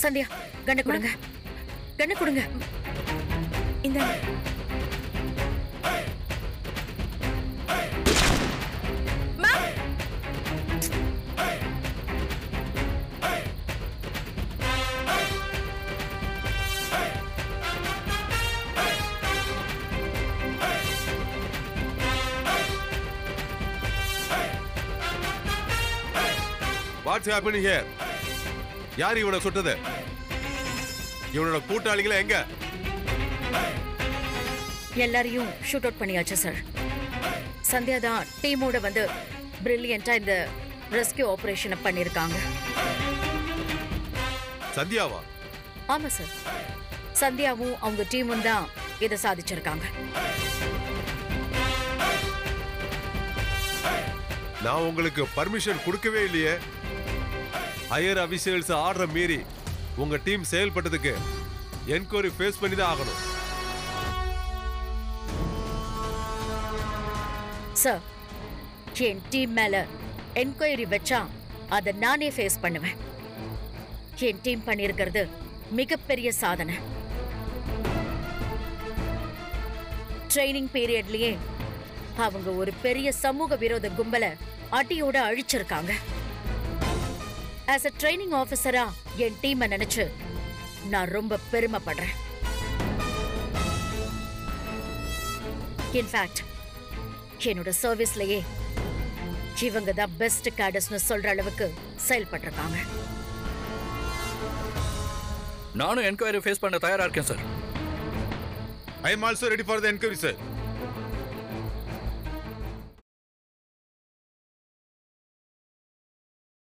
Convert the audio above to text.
சந்தியா கண்ணை கொடுங்க கண்ணை கொடுங்க இந்த வாட்ஸ் ஹேப்பனிங் ஹியர் யார் இவனை சுட்டது இவனோட கூட்டாளிகளை எங்க எல்லாரையும் ஷூட் அவுட் பண்ணியாச்சு சார் சந்தியா தான் டீமோட வந்து பிரில்லியண்டா இந்த ரெஸ்கியூ ஆபரேஷனை பண்ணிருக்காங்க சந்தியாவா ஆமா சார் சந்தியாவும் அவங்க டீமும் தான் இதை சாதிச்சிருக்காங்க நான் உங்களுக்கு பர்மிஷன் கொடுக்கவே இல்லையே ஹையர் அபிஷியல்ஸ் ஆர்டரை மீறி உங்க டீம் செயல்பட்டதுக்கு என்கொயரி ஃபேஸ் பண்ணி தான் ஆகணும் சார் என் டீம் மேல என்கொயரி வச்சா அதை நானே ஃபேஸ் பண்ணுவேன் என் டீம் பண்ணியிருக்கிறது மிகப்பெரிய சாதனை ட்ரைனிங் பீரியட்லயே அவங்க ஒரு பெரிய சமூக விரோத கும்பலை அடியோட அழிச்சிருக்காங்க ஆஸ் அ ட்ரைனிங் ஆபீசரா என் டீமை நினைச்சு நான் ரொம்ப பெருமைப்படுறேன் இன்ஃபேக்ட் என்னோட சர்வீஸ்லயே இவங்க தான் பெஸ்ட் கேடஸ்னு சொல்ற அளவுக்கு செயல்பட்டிருக்காங்க நானும் என்கொயரி ஃபேஸ் பண்ண தயாரா இருக்கேன் sir I am also ready for the enquiry sir